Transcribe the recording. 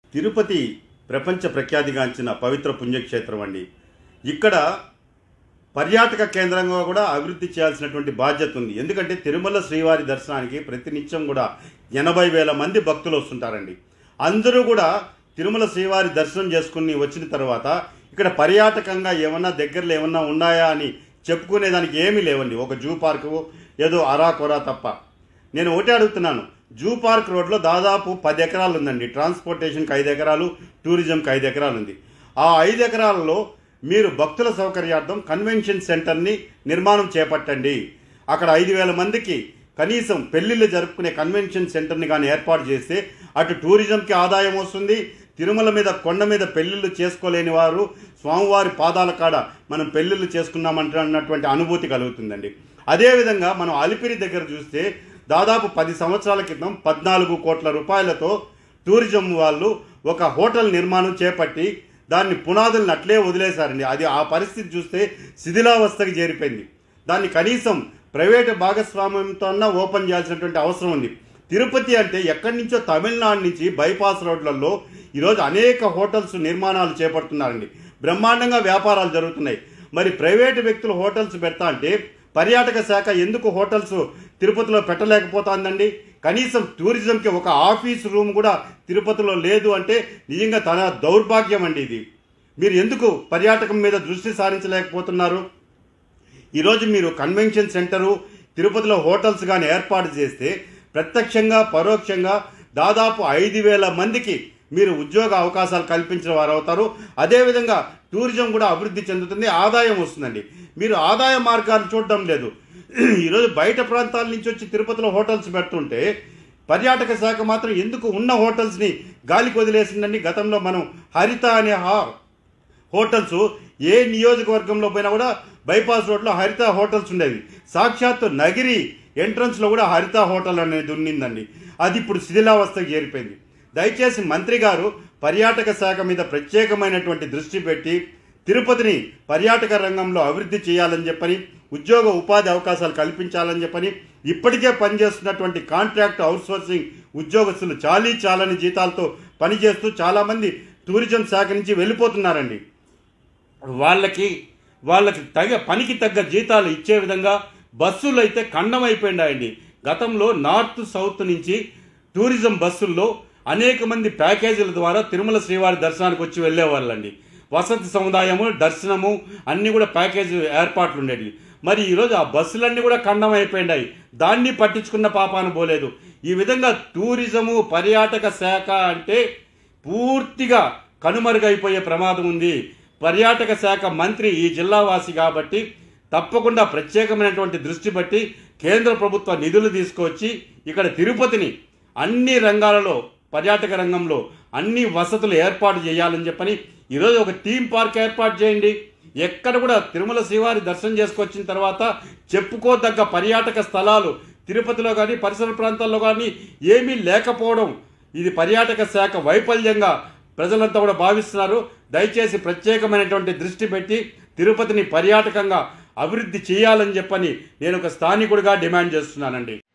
తిరుపతి ప్రపంచ ప్రఖ్యాతిగాంచిన పవిత్ర పుణ్యక్షేత్రం అండి ఇక్కడ పర్యాటక కేంద్రంగా కూడా అభివృద్ధి చేయాల్సినటువంటి బాధ్యత ఉంది ఎందుకంటే తిరుమల శ్రీవారి దర్శనానికి ప్రతినిత్యం కూడా ఎనభై వేల మంది భక్తులు వస్తుంటారండి అందరూ కూడా తిరుమల శ్రీవారి దర్శనం చేసుకుని వచ్చిన తర్వాత ఇక్కడ పర్యాటకంగా ఏమన్నా దగ్గరలో ఏమన్నా ఉన్నాయా అని చెప్పుకునేదానికి ఏమీ లేవండి ఒక జూ పార్కు ఏదో అరా కొరా తప్ప నేను ఒకటే అడుగుతున్నాను జూ పార్క్ రోడ్లో దాదాపు పది ఎకరాలు ఉందండి ట్రాన్స్పోర్టేషన్కి ఐదు ఎకరాలు టూరిజంకి ఐదు ఎకరాలు ఉంది ఆ ఐదు ఎకరాలలో మీరు భక్తుల సౌకర్యార్థం కన్వెన్షన్ సెంటర్ని నిర్మాణం చేపట్టండి అక్కడ ఐదు వేల మందికి కనీసం పెళ్లిళ్ళు జరుపుకునే కన్వెన్షన్ సెంటర్ని కానీ ఏర్పాటు చేస్తే అటు టూరిజంకి ఆదాయం వస్తుంది తిరుమల మీద కొండ మీద పెళ్లిళ్ళు చేసుకోలేని వారు స్వామివారి పాదాల కాడ మనం పెళ్లిళ్ళు చేసుకున్నామంటే అన్నటువంటి అనుభూతి కలుగుతుందండి అదేవిధంగా మనం అలిపిరి దగ్గర చూస్తే దాదాపు పది సంవత్సరాల క్రితం పద్నాలుగు కోట్ల రూపాయలతో టూరిజం వాళ్ళు ఒక హోటల్ నిర్మాణం చేపట్టి దాన్ని పునాదులను అట్లే వదిలేశారండి అది ఆ పరిస్థితి చూస్తే శిథిలావస్థకి చేరిపోయింది దాన్ని కనీసం ప్రైవేటు భాగస్వామ్యంతో అన్నా ఓపెన్ చేయాల్సినటువంటి అవసరం ఉంది తిరుపతి అంటే ఎక్కడి నుంచో తమిళనాడు నుంచి బైపాస్ రోడ్లలో ఈరోజు అనేక హోటల్స్ నిర్మాణాలు చేపడుతున్నారండి బ్రహ్మాండంగా వ్యాపారాలు జరుగుతున్నాయి మరి ప్రైవేటు వ్యక్తులు హోటల్స్ పెడతా అంటే పర్యాటక శాఖ ఎందుకు హోటల్స్ తిరుపతిలో పెట్టలేకపోతుందండి కనీసం టూరిజంకి ఒక ఆఫీస్ రూమ్ కూడా తిరుపతిలో లేదు అంటే నిజంగా తన దౌర్భాగ్యం అండి ఇది మీరు ఎందుకు పర్యాటకం మీద దృష్టి సారించలేకపోతున్నారు ఈరోజు మీరు కన్వెన్షన్ సెంటరు తిరుపతిలో హోటల్స్ కానీ ఏర్పాటు చేస్తే ప్రత్యక్షంగా పరోక్షంగా దాదాపు ఐదు వేల మందికి మీరు ఉద్యోగ అవకాశాలు కల్పించిన వారు అవుతారు అదేవిధంగా టూరిజం కూడా అభివృద్ధి చెందుతుంది ఆదాయం వస్తుందండి మీరు ఆదాయ మార్గాలు చూడడం లేదు ఈరోజు బయట ప్రాంతాల నుంచి వచ్చి తిరుపతిలో హోటల్స్ పెడుతుంటే పర్యాటక శాఖ మాత్రం ఎందుకు ఉన్న హోటల్స్ని గాలికి వదిలేసిందండి గతంలో మనం హరిత అనే హా హోటల్స్ ఏ నియోజకవర్గంలో పోయినా కూడా బైపాస్ రోడ్లో హరిత హోటల్స్ ఉండేవి సాక్షాత్తు నగిరి ఎంట్రన్స్లో కూడా హరిత హోటల్ అనేది ఉండిందండి అది ఇప్పుడు శిథిలావస్థకు చేరిపోయింది దయచేసి మంత్రి గారు పర్యాటక శాఖ మీద ప్రత్యేకమైనటువంటి దృష్టి పెట్టి తిరుపతిని పర్యాటక రంగంలో అభివృద్ధి చేయాలని చెప్పని ఉద్యోగ ఉపాధి అవకాశాలు కల్పించాలని చెప్పని ఇప్పటికే పనిచేస్తున్నటువంటి కాంట్రాక్ట్ అవుట్సోర్సింగ్ ఉద్యోగస్తులు చాలీ చాలని జీతాలతో పనిచేస్తూ చాలామంది టూరిజం శాఖ నుంచి వెళ్ళిపోతున్నారండి వాళ్ళకి వాళ్ళకి తగ్గ పనికి తగ్గ జీతాలు ఇచ్చే విధంగా బస్సులు అయితే ఖండం అయిపోయినాయండి గతంలో నార్త్ సౌత్ నుంచి టూరిజం బస్సుల్లో అనేక మంది ప్యాకేజీల ద్వారా తిరుమల శ్రీవారి దర్శనానికి వచ్చి వెళ్ళేవాళ్ళండి వసతి సముదాయము దర్శనము అన్నీ కూడా ప్యాకేజ్ ఏర్పాట్లు ఉండేవి మరి ఈరోజు ఆ బస్సులన్నీ కూడా ఖండం అయిపోయినాయి దాన్ని పట్టించుకున్న పాపాను పోలేదు ఈ విధంగా టూరిజము పర్యాటక శాఖ అంటే పూర్తిగా కనుమరుగైపోయే ప్రమాదం ఉంది పర్యాటక శాఖ మంత్రి ఈ జిల్లావాసి కాబట్టి తప్పకుండా ప్రత్యేకమైనటువంటి దృష్టి బట్టి కేంద్ర ప్రభుత్వ నిధులు తీసుకొచ్చి ఇక్కడ తిరుపతిని అన్ని రంగాలలో పర్యాటక రంగంలో అన్ని వసతులు ఏర్పాటు చేయాలని చెప్పని ఈరోజు ఒక థీమ్ పార్క్ ఏర్పాటు చేయండి ఎక్కడ కూడా తిరుమల శ్రీవారి దర్శనం చేసుకొచ్చిన తర్వాత చెప్పుకోదగ్గ పర్యాటక స్థలాలు తిరుపతిలో కానీ పరిసర ప్రాంతాల్లో కానీ ఏమీ లేకపోవడం ఇది పర్యాటక శాఖ వైఫల్యంగా ప్రజలంతా కూడా భావిస్తున్నారు దయచేసి ప్రత్యేకమైనటువంటి దృష్టి పెట్టి తిరుపతిని పర్యాటకంగా అభివృద్ధి చేయాలని చెప్పని నేను ఒక స్థానికుడిగా డిమాండ్ చేస్తున్నానండి